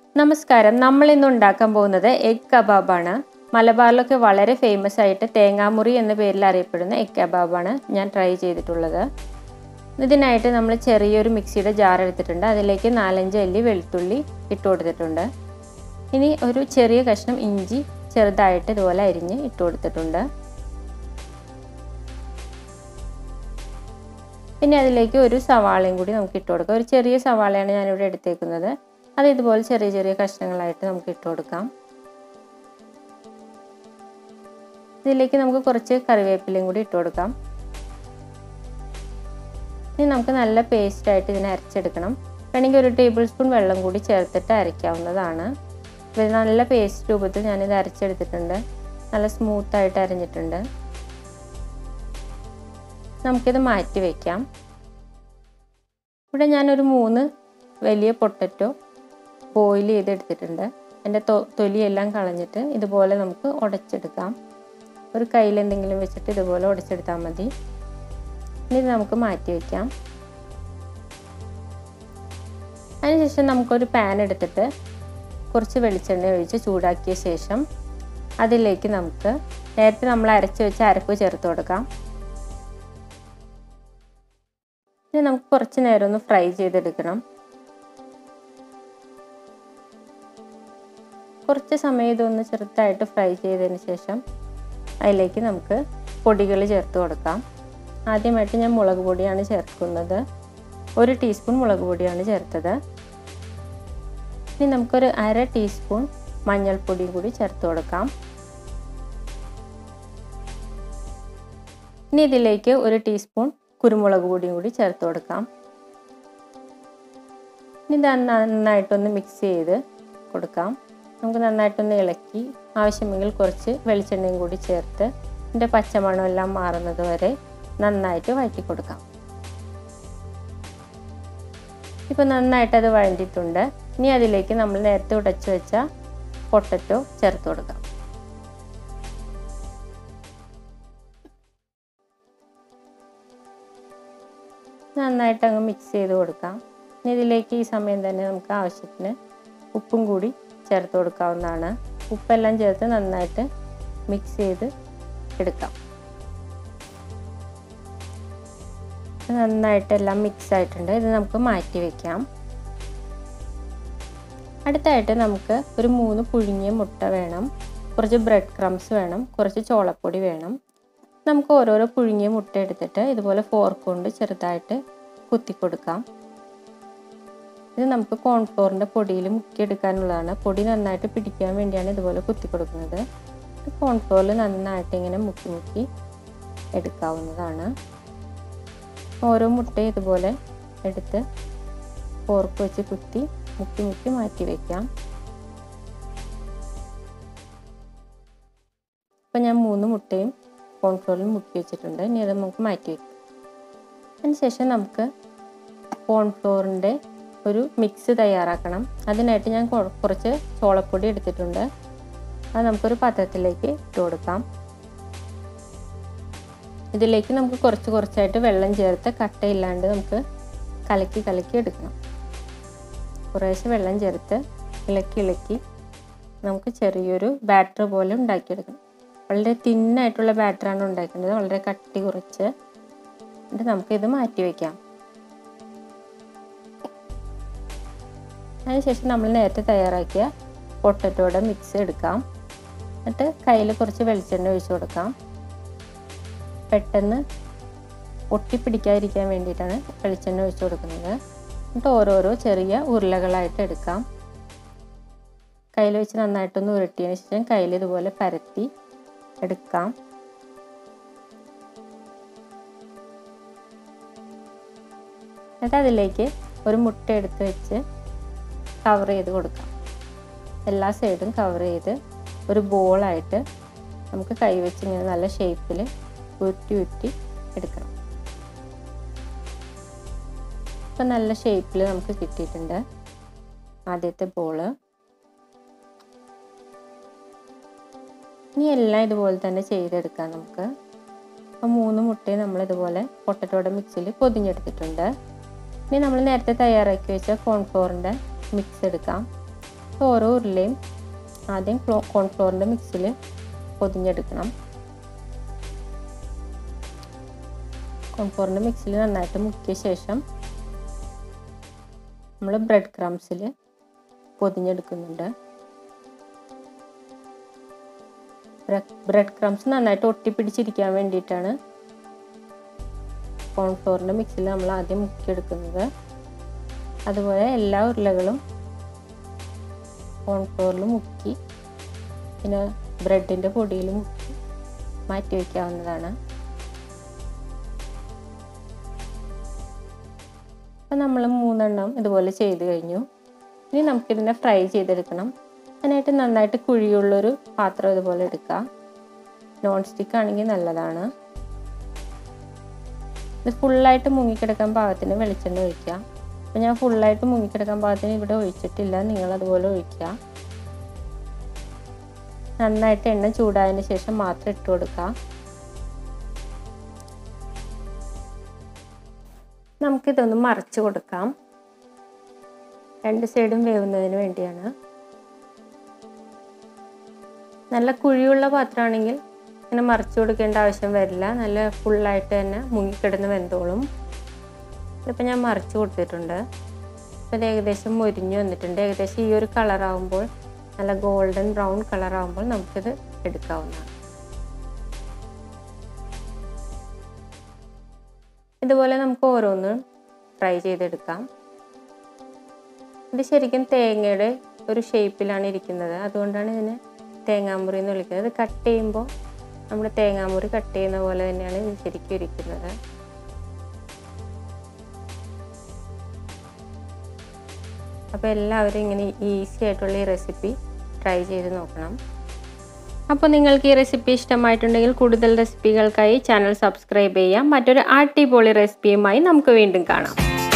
നമസ്കാരം നമ്മൾ ഇന്ന് ഉണ്ടാക്കാൻ പോകുന്നത് എഗ് കബാബാണ് മലബാറിലൊക്കെ വളരെ ഫേമസ് ആയിട്ട് തേങ്ങാമുറി എന്ന പേരിൽ അറിയപ്പെടുന്ന എഗ് കബാബാണ് ഞാൻ ട്രൈ ചെയ്തിട്ടുള്ളത് ഇതിനായിട്ട് നമ്മൾ ചെറിയൊരു മിക്സിയുടെ ജാർ എടുത്തിട്ടുണ്ട് അതിലേക്ക് നാലഞ്ച് അല്ലി വെളുത്തുള്ളി ഇട്ട് കൊടുത്തിട്ടുണ്ട് ഇനി ഒരു ചെറിയ കഷ്ണം ഇഞ്ചി ചെറുതായിട്ട് ഇതുപോലെ അരിഞ്ഞ് ഇട്ട് കൊടുത്തിട്ടുണ്ട് പിന്നെ അതിലേക്ക് ഒരു സവാളയും കൂടി നമുക്ക് ഇട്ട് കൊടുക്കാം ഒരു ചെറിയ സവാളയാണ് ഞാനിവിടെ എടുത്തേക്കുന്നത് അത് ഇതുപോലെ ചെറിയ ചെറിയ കഷ്ണങ്ങളായിട്ട് നമുക്ക് ഇട്ട് കൊടുക്കാം ഇതിലേക്ക് നമുക്ക് കുറച്ച് കറിവേപ്പിലയും കൂടി ഇട്ട് കൊടുക്കാം ഇനി നമുക്ക് നല്ല പേസ്റ്റായിട്ട് ഇതിനെ അരച്ചെടുക്കണം വേണമെങ്കിൽ ഒരു ടേബിൾ സ്പൂൺ വെള്ളം കൂടി ചേർത്തിട്ട് അരയ്ക്കാവുന്നതാണ് ഇത് നല്ല പേസ്റ്റ് രൂപത്തിൽ ഞാനിത് അരച്ചെടുത്തിട്ടുണ്ട് നല്ല സ്മൂത്തായിട്ട് അരഞ്ഞിട്ടുണ്ട് നമുക്കിത് മാറ്റി വയ്ക്കാം ഇവിടെ ഞാനൊരു മൂന്ന് വലിയ പൊട്ടറ്റോ ബോയിൽ ചെയ്തെടുത്തിട്ടുണ്ട് എൻ്റെ തൊ തൊലിയെല്ലാം കളഞ്ഞിട്ട് ഇതുപോലെ നമുക്ക് ഉടച്ചെടുക്കാം ഒരു കയ്യിൽ എന്തെങ്കിലും വെച്ചിട്ട് ഇതുപോലെ ഉടച്ചെടുത്താൽ മതി ഇനി ഇത് നമുക്ക് മാറ്റി വയ്ക്കാം അതിനുശേഷം നമുക്കൊരു പാൻ എടുത്തിട്ട് കുറച്ച് വെളിച്ചെണ്ണ ഒഴിച്ച് ചൂടാക്കിയ ശേഷം അതിലേക്ക് നമുക്ക് നേരത്തെ നമ്മൾ അരച്ച് വെച്ച അരപ്പ് ചേർത്ത് കൊടുക്കാം ഇനി നമുക്ക് കുറച്ച് നേരം ഒന്ന് ഫ്രൈ ചെയ്തെടുക്കണം കുറച്ച് സമയം ഇതൊന്ന് ചെറുതായിട്ട് ഫ്രൈ ചെയ്തതിന് ശേഷം അതിലേക്ക് നമുക്ക് പൊടികൾ ചേർത്ത് കൊടുക്കാം ആദ്യമായിട്ട് ഞാൻ മുളക് പൊടിയാണ് ചേർക്കുന്നത് ഒരു ടീസ്പൂൺ മുളക് പൊടിയാണ് ചേർത്തത് ഇനി നമുക്കൊരു അര ടീസ്പൂൺ മഞ്ഞൾപ്പൊടിയും കൂടി ചേർത്ത് കൊടുക്കാം ഇനി ഇതിലേക്ക് ഒരു ടീസ്പൂൺ കുരുമുളക് പൊടിയും കൂടി ചേർത്ത് കൊടുക്കാം ഇനി ഇത് നന്നായിട്ടൊന്ന് മിക്സ് ചെയ്ത് കൊടുക്കാം നമുക്ക് നന്നായിട്ടൊന്ന് ഇളക്കി ആവശ്യമെങ്കിൽ കുറച്ച് വെളിച്ചെണ്ണയും കൂടി ചേർത്ത് ഇതിൻ്റെ പച്ചമണം എല്ലാം മാറുന്നത് വരെ നന്നായിട്ട് വഴറ്റി കൊടുക്കാം ഇപ്പോൾ നന്നായിട്ട് അത് വഴണ്ടിയിട്ടുണ്ട് ഇനി അതിലേക്ക് നമ്മൾ നേരത്തെ ഉടച്ചു വെച്ച പൊട്ടറ്റോ ചേർത്ത് കൊടുക്കാം നന്നായിട്ട് അങ്ങ് മിക്സ് ചെയ്ത് കൊടുക്കാം ഇനി ഇതിലേക്ക് ഈ സമയം തന്നെ നമുക്ക് ആവശ്യത്തിന് ഉപ്പും കൂടി ചേർത്ത് കൊടുക്കാവുന്നതാണ് ഉപ്പെല്ലാം ചേർത്ത് നന്നായിട്ട് മിക്സ് ചെയ്ത് എടുക്കാം നന്നായിട്ടെല്ലാം മിക്സ് ആയിട്ടുണ്ട് ഇത് നമുക്ക് മാറ്റി വെക്കാം അടുത്തായിട്ട് നമുക്ക് ഒരു മൂന്ന് പുഴുങ്ങിയ മുട്ട വേണം കുറച്ച് ബ്രെഡ് ക്രംസ് വേണം കുറച്ച് ചോളപ്പൊടി വേണം നമുക്ക് ഓരോരോ പുഴുങ്ങിയ മുട്ട എടുത്തിട്ട് ഇതുപോലെ ഫോർക്ക് കൊണ്ട് ചെറുതായിട്ട് കുത്തി കൊടുക്കാം ഇത് നമുക്ക് കോൺഫ്ലോറിൻ്റെ പൊടിയിൽ മുക്കിയെടുക്കാനുള്ളതാണ് പൊടി നന്നായിട്ട് പിടിക്കാൻ വേണ്ടിയാണ് ഇതുപോലെ കുത്തി കൊടുക്കുന്നത് കോൺഫ്ലോറിൽ നന്നായിട്ട് ഇങ്ങനെ മുക്കി മുക്കി എടുക്കാവുന്നതാണ് ഓരോ മുട്ടയും ഇതുപോലെ എടുത്ത് ഫോർക്ക് വെച്ച് കുത്തി മുക്കി മുക്കി മാറ്റി വയ്ക്കാം ഇപ്പം ഞാൻ മൂന്ന് മുട്ടയും കോൺഫ്ലോറിൽ മുക്കി വെച്ചിട്ടുണ്ട് ഇനി അത് നമുക്ക് മാറ്റി വയ്ക്കാം അതിനുശേഷം നമുക്ക് കോൺഫ്ലോറിൻ്റെ ഒരു മിക്സ് തയ്യാറാക്കണം അതിനായിട്ട് ഞാൻ കുറച്ച് ചോളപ്പൊടി എടുത്തിട്ടുണ്ട് അത് നമുക്കൊരു പാത്രത്തിലേക്ക് ഇട്ട് കൊടുക്കാം ഇതിലേക്ക് നമുക്ക് കുറച്ച് കുറച്ചായിട്ട് വെള്ളം ചേർത്ത് കട്ടയില്ലാണ്ട് നമുക്ക് കലക്കി കലക്കി എടുക്കണം കുറേശ്ശെ വെള്ളം ചേർത്ത് ഇളക്കി ഇളക്കി നമുക്ക് ചെറിയൊരു ബാറ്റർ പോലെ ഉണ്ടാക്കിയെടുക്കണം വളരെ തിന്നായിട്ടുള്ള ബാറ്ററാണ് ഉണ്ടാക്കേണ്ടത് വളരെ കട്ടി കുറച്ച് എന്നിട്ട് നമുക്കിത് മാറ്റി വയ്ക്കാം അതിനുശേഷം നമ്മൾ നേരത്തെ തയ്യാറാക്കിയ പൊട്ടറ്റോയുടെ മിക്സ് എടുക്കാം എന്നിട്ട് കയ്യിൽ കുറച്ച് വെളിച്ചെണ്ണ ഒഴിച്ചു കൊടുക്കാം പെട്ടെന്ന് ഒട്ടിപ്പിടിക്കാതിരിക്കാൻ വേണ്ടിയിട്ടാണ് വെളിച്ചെണ്ണ ഒഴിച്ചു കൊടുക്കുന്നത് എന്നിട്ട് ഓരോരോ ചെറിയ ഉരുളകളായിട്ട് എടുക്കാം കയ്യിൽ വെച്ച് നന്നായിട്ടൊന്ന് ഉരുട്ടിയതിന് ശേഷം കയ്യിൽ ഇതുപോലെ പരത്തി എടുക്കാം എന്നിട്ട് അതിലേക്ക് ഒരു മുട്ട എടുത്ത് വെച്ച് കവർ ചെയ്ത് കൊടുക്കാം എല്ലാ സൈഡും കവർ ചെയ്ത് ഒരു ബോളായിട്ട് നമുക്ക് കൈവച്ച് ഇങ്ങനെ നല്ല ഷേപ്പിൽ ഉരുട്ടി ഉരുട്ടി എടുക്കണം ഇപ്പം നല്ല ഷേപ്പിൽ നമുക്ക് കിട്ടിയിട്ടുണ്ട് ആദ്യത്തെ ബോള് ഇനി എല്ലാം ഇതുപോലെ തന്നെ ചെയ്തെടുക്കാം നമുക്ക് അപ്പോൾ മൂന്ന് മുട്ടയും നമ്മൾ ഇതുപോലെ പൊട്ടറ്റോയുടെ മിക്സിൽ പൊതിഞ്ഞെടുത്തിട്ടുണ്ട് ഇനി നമ്മൾ നേരത്തെ തയ്യാറാക്കി വെച്ച കോൺഫ്ലോറിൻ്റെ മിക്സ് എടുക്കാം ഓരോ ഉരുളയും ആദ്യം കോൺഫ്ലോറിൻ്റെ മിക്സിൽ പൊതിഞ്ഞെടുക്കണം കോൺഫ്ലോറിൻ്റെ മിക്സിൽ നന്നായിട്ട് മുക്കിയ ശേഷം നമ്മൾ ബ്രെഡ് ക്രംസിൽ പൊതിഞ്ഞെടുക്കുന്നുണ്ട് ബ്രെഡ് ക്രംസ് നന്നായിട്ട് ഒട്ടിപ്പിടിച്ചിരിക്കാൻ വേണ്ടിയിട്ടാണ് കോൺഫ്ലോറിൻ്റെ മിക്സിൽ നമ്മൾ ആദ്യം മുക്കിയെടുക്കുന്നത് അതുപോലെ എല്ലാ ഉരുളകളും കോൺഫ്ലോറിൽ മുക്കി പിന്നെ ബ്രെഡിൻ്റെ പൊടിയിൽ മുക്കി മാറ്റി വയ്ക്കാവുന്നതാണ് അപ്പം നമ്മൾ മൂന്നെണ്ണം ഇതുപോലെ ചെയ്ത് കഴിഞ്ഞു ഇനി നമുക്കിതിനെ ഫ്രൈ ചെയ്തെടുക്കണം അതിനായിട്ട് നന്നായിട്ട് കുഴിയുള്ളൊരു പാത്രം ഇതുപോലെ എടുക്കുക നോൺ സ്റ്റിക്ക് ആണെങ്കിൽ നല്ലതാണ് ഇത് ഫുള്ളായിട്ട് മുങ്ങിക്കിടക്കാൻ പാകത്തിന് വെളിച്ചെണ്ണ ഒഴിക്കുക അപ്പോൾ ഞാൻ ഫുള്ളായിട്ട് മുങ്ങിക്കിടക്കാൻ പാകത്തിന് ഇവിടെ ഒഴിച്ചിട്ടില്ല നിങ്ങൾ അതുപോലെ ഒഴിക്കുക നന്നായിട്ട് എണ്ണ ചൂടായതിന് ശേഷം മാത്രം ഇട്ട് കൊടുക്കുക നമുക്കിതൊന്ന് മറച്ച് കൊടുക്കാം രണ്ട് സൈഡും വേവുന്നതിന് വേണ്ടിയാണ് നല്ല കുഴിയുള്ള പാത്രമാണെങ്കിൽ ഇങ്ങനെ മറിച്ച് കൊടുക്കേണ്ട ആവശ്യം വരില്ല നല്ല ഫുള്ളായിട്ട് തന്നെ മുങ്ങിക്കിടന്ന് വെന്തോളും ഇതിപ്പോൾ ഞാൻ മറിച്ച് കൊടുത്തിട്ടുണ്ട് ഇപ്പോൾ ഇത് ഏകദേശം മൊരിഞ്ഞ് വന്നിട്ടുണ്ട് ഏകദേശം ഈ ഒരു കളറാകുമ്പോൾ നല്ല ഗോൾഡൻ ബ്രൗൺ കളറാകുമ്പോൾ നമുക്കിത് എടുക്കാവുന്നതാണ് ഇതുപോലെ നമുക്ക് ഓരോന്നും ഫ്രൈ ചെയ്തെടുക്കാം ഇത് ശരിക്കും തേങ്ങയുടെ ഒരു ഷേപ്പിലാണ് ഇരിക്കുന്നത് അതുകൊണ്ടാണ് ഇതിനെ തേങ്ങാമുറി എന്ന് വിളിക്കുന്നത് ഇത് കട്ട് ചെയ്യുമ്പോൾ നമ്മൾ തേങ്ങാമുറി കട്ട് ചെയ്യുന്ന പോലെ തന്നെയാണ് ഇത് ശരിക്കും ഇരിക്കുന്നത് അപ്പോൾ എല്ലാവരും ഇങ്ങനെ ഈസി ആയിട്ടുള്ള ഈ റെസിപ്പി ട്രൈ ചെയ്ത് നോക്കണം അപ്പോൾ നിങ്ങൾക്ക് ഈ റെസിപ്പി ഇഷ്ടമായിട്ടുണ്ടെങ്കിൽ കൂടുതൽ റെസിപ്പികൾക്കായി ചാനൽ സബ്സ്ക്രൈബ് ചെയ്യാം മറ്റൊരു അടിപൊളി റെസിപ്പിയുമായി നമുക്ക് വീണ്ടും കാണാം